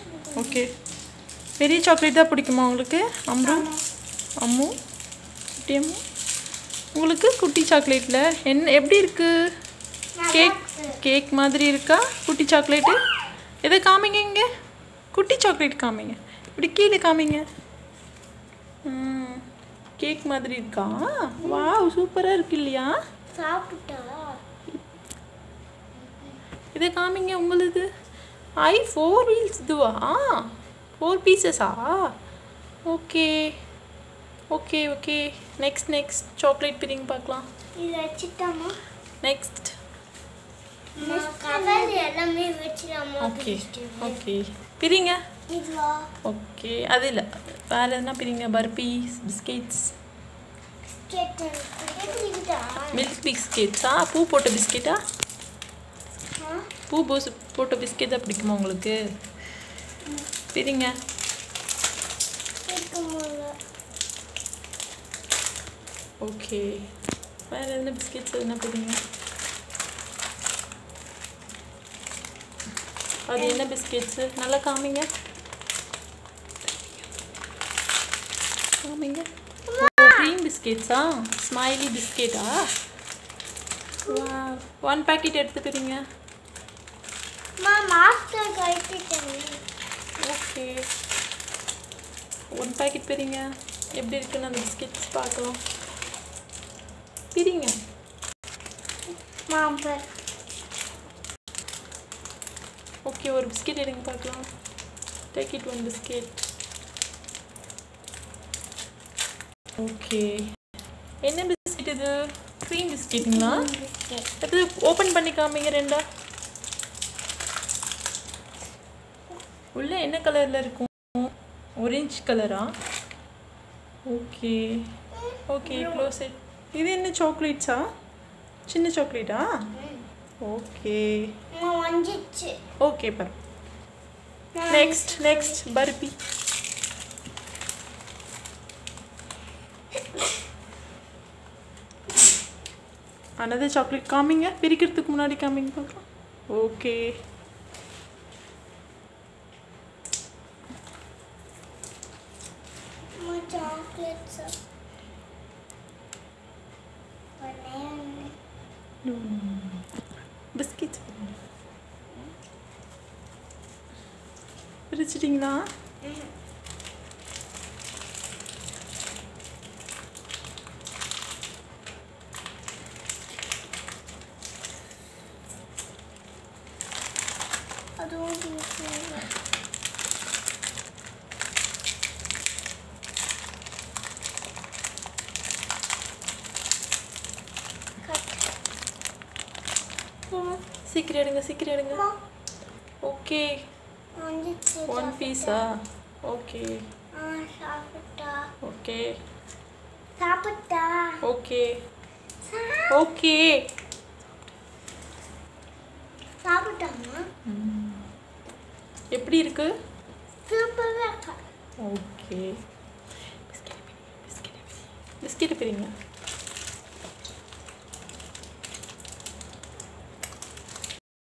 Okay பெரிய chocolate தான் பிடிக்குமா உங்களுக்கு அம்ரு அம்மு குட்டி அம்மு உங்களுக்கு குட்டி சாக்லேட்டில் என்ன எப்படி இருக்கு கேக் கேக் மாதிரி இருக்கா குட்டி சாக்லேட்டு எதை காமிங்க இங்கே குட்டி சாக்லேட் காமிங்க இப்படி கீழே காமிங்க ம் கேக் மாதிரி இருக்கா வாவ் சூப்பராக இருக்கு இல்லையா சாப்பிட்டா இதை காமிங்க உங்களுது ஐ ஃபோர் வீல்ஸ் இதுவா ஃபோர் பீசஸா okay okay okay next next chocolate பிரிங் பார்க்கலாம் இது வச்சுட்டாமா நெக்ஸ்ட் கவர் எல்லாமே வச்சிடாமா ஓகே ஓகே பிரிங்க இதுவா ஓகே அது இல்லை வேறு எதுனா பிரிங்க பர்பீஸ் பிஸ்கெட்ஸ் கேட்டு கேட்டுக்கிட்டா மில்க் பிஸ்கெட்ஸா பூ போட்ட பிஸ்கெட்டா பூ பூஸ் போட்ட பிஸ்கெட் தான் பிடிக்குமா உங்களுக்கு பிரிங்க கேட்க முடியல ஓகே வேறு எதுனா பிஸ்கெட்ஸ் எதுனா பிடிங்க அது என்ன பிஸ்கெட்ஸு நல்லா காமிங்க காமிங்க க்ரீம் பிஸ்கெட்ஸா ஸ்மைலி பிஸ்கெட்டா ஒன் பேக்கெட் எடுத்துக்கிறீங்க மா மாஸ்டர் கழிச்சிட்டேன் ஓகே ஒன் பேக்கெட் பிரிங்க எப்படி இருக்குன்னு அந்த பிஸ்கெட்ஸ் பார்க்கலாம் பிரிங்க மாம்பர் ஓகே ஒரு பிஸ்கெட் எடுங்க பார்க்கலாம் take it one biscuit okay என்ன பிஸ்கெட் இது க்ரீம் பிஸ்கெட்டுங்களா அது ஓப்பன் பண்ணி காமிங்க ரெண்டா உள்ள என்ன கலரில் இருக்கும் orange கலரா ஓகே ஓகே க்ளோஸ் இட் இது என்ன சாக்லேட்ஸா சின்ன சாக்லேட்டா ஓகே அம்மா வந்துச்சு ஓகே பர் நெக்ஸ்ட் நெக்ஸ்ட் பர்பி another சாக்லேட் காமிங்க பிரிக்கிறதுக்கு முன்னாடி காமிங்க பார்க்கலாம் ஓகே அம்மா சாக்லேட்ஸ் பிஸ்கெட்ஸ் பிரிச்சிட்டிங்களா அதுவும் பிடிக்கல. கட். அம்மா, சீக்கிரம் எடுங்க சீக்கிரம் எடுங்க அம்மா, ஓகே வந்துச்சு ஒன் பீஸா ஓகே ஆ சாப்பிட்டா ஓகே சாப்பிட்டா ஓகே சா- ஓகே சாப்பிட்டாமா எப்படி இருக்கு சூப்பராக இருக்கா ஓகே பிஸ்கெட் பிஸ்கெட் பிரிங்க